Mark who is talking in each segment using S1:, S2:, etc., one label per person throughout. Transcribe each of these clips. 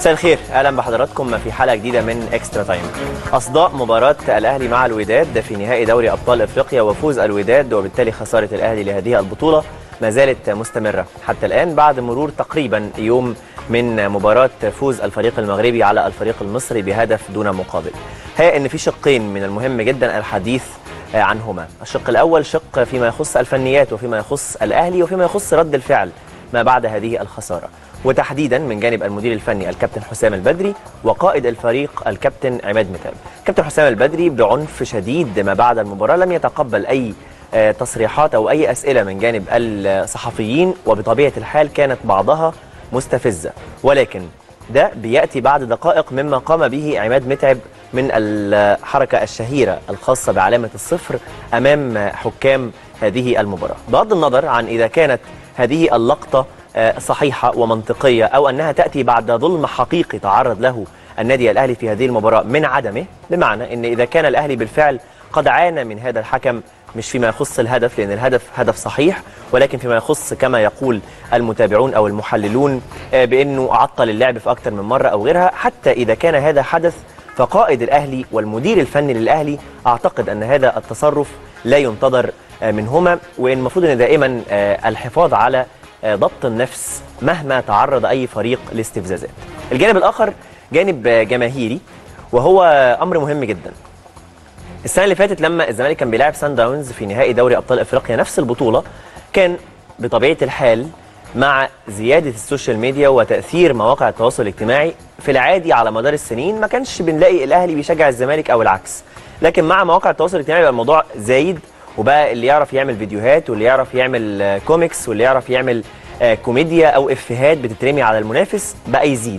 S1: مساء الخير اهلا بحضراتكم في حلقه جديده من اكسترا تايم اصداء مباراه الاهلي مع الوداد في نهائي دوري ابطال افريقيا وفوز الوداد وبالتالي خساره الاهلي لهذه البطوله ما زالت مستمره حتى الان بعد مرور تقريبا يوم من مباراه فوز الفريق المغربي على الفريق المصري بهدف دون مقابل هي ان في شقين من المهم جدا الحديث عنهما الشق الاول شق فيما يخص الفنيات وفيما يخص الاهلي وفيما يخص رد الفعل ما بعد هذه الخساره وتحديدا من جانب المدير الفني الكابتن حسام البدري وقائد الفريق الكابتن عماد متعب كابتن حسام البدري بعنف شديد ما بعد المباراة لم يتقبل أي تصريحات أو أي أسئلة من جانب الصحفيين وبطبيعة الحال كانت بعضها مستفزة ولكن ده بيأتي بعد دقائق مما قام به عماد متعب من الحركة الشهيرة الخاصة بعلامة الصفر أمام حكام هذه المباراة بغض النظر عن إذا كانت هذه اللقطة صحيحة ومنطقية أو أنها تأتي بعد ظلم حقيقي تعرض له النادي الأهلي في هذه المباراة من عدمه بمعنى أن إذا كان الأهلي بالفعل قد عانى من هذا الحكم مش فيما يخص الهدف لأن الهدف هدف صحيح ولكن فيما يخص كما يقول المتابعون أو المحللون بأنه عطل اللعب في أكثر من مرة أو غيرها حتى إذا كان هذا حدث فقائد الأهلي والمدير الفني للأهلي أعتقد أن هذا التصرف لا ينتظر منهما وإن المفروض أن دائما الحفاظ على ضبط النفس مهما تعرض أي فريق لاستفزازات الجانب الآخر جانب جماهيري وهو أمر مهم جدا السنة اللي فاتت لما الزمالك كان بيلعب سان داونز في نهائي دوري أبطال أفريقيا نفس البطولة كان بطبيعة الحال مع زيادة السوشيال ميديا وتأثير مواقع التواصل الاجتماعي في العادي على مدار السنين ما كانش بنلاقي الأهلي بيشجع الزمالك أو العكس لكن مع مواقع التواصل الاجتماعي بقى الموضوع زايد وبقى اللي يعرف يعمل فيديوهات واللي يعرف يعمل كوميكس واللي يعرف يعمل كوميديا او افيهات بتترمي على المنافس بقى يزيد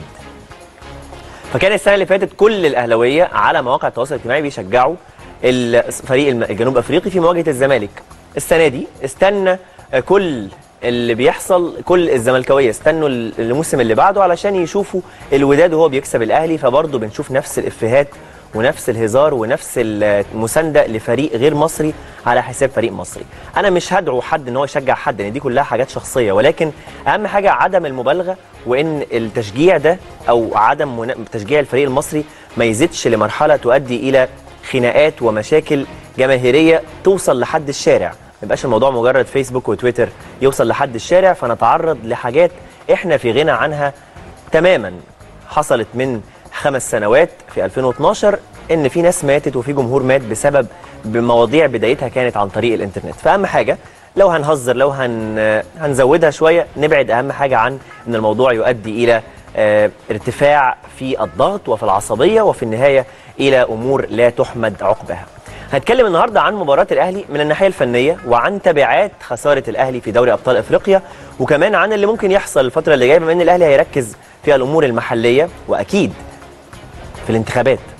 S1: فكان السنه اللي فاتت كل الاهلاويه على مواقع التواصل الاجتماعي بيشجعوا الفريق الجنوب افريقي في مواجهه الزمالك السنه دي استنى كل اللي بيحصل كل الزملكاويه استنوا الموسم اللي بعده علشان يشوفوا الوداد وهو بيكسب الاهلي فبرضه بنشوف نفس الافيهات ونفس الهزار ونفس المسانده لفريق غير مصري على حساب فريق مصري انا مش هدعو حد ان هو يشجع حد لان دي كلها حاجات شخصيه ولكن اهم حاجه عدم المبالغه وان التشجيع ده او عدم تشجيع الفريق المصري ما يزيدش لمرحله تؤدي الى خناقات ومشاكل جماهيريه توصل لحد الشارع ما يبقاش الموضوع مجرد فيسبوك وتويتر يوصل لحد الشارع فنتعرض لحاجات احنا في غنى عنها تماما حصلت من خمس سنوات في 2012 ان في ناس ماتت وفي جمهور مات بسبب بمواضيع بدايتها كانت عن طريق الانترنت فاهم حاجه لو هنهزر لو هن هنزودها شويه نبعد اهم حاجه عن ان الموضوع يؤدي الى اه ارتفاع في الضغط وفي العصبيه وفي النهايه الى امور لا تحمد عقبها هنتكلم النهارده عن مباراه الاهلي من الناحيه الفنيه وعن تبعات خساره الاهلي في دوري ابطال افريقيا وكمان عن اللي ممكن يحصل الفتره اللي جايه بما ان الاهلي هيركز في الامور المحليه واكيد في الانتخابات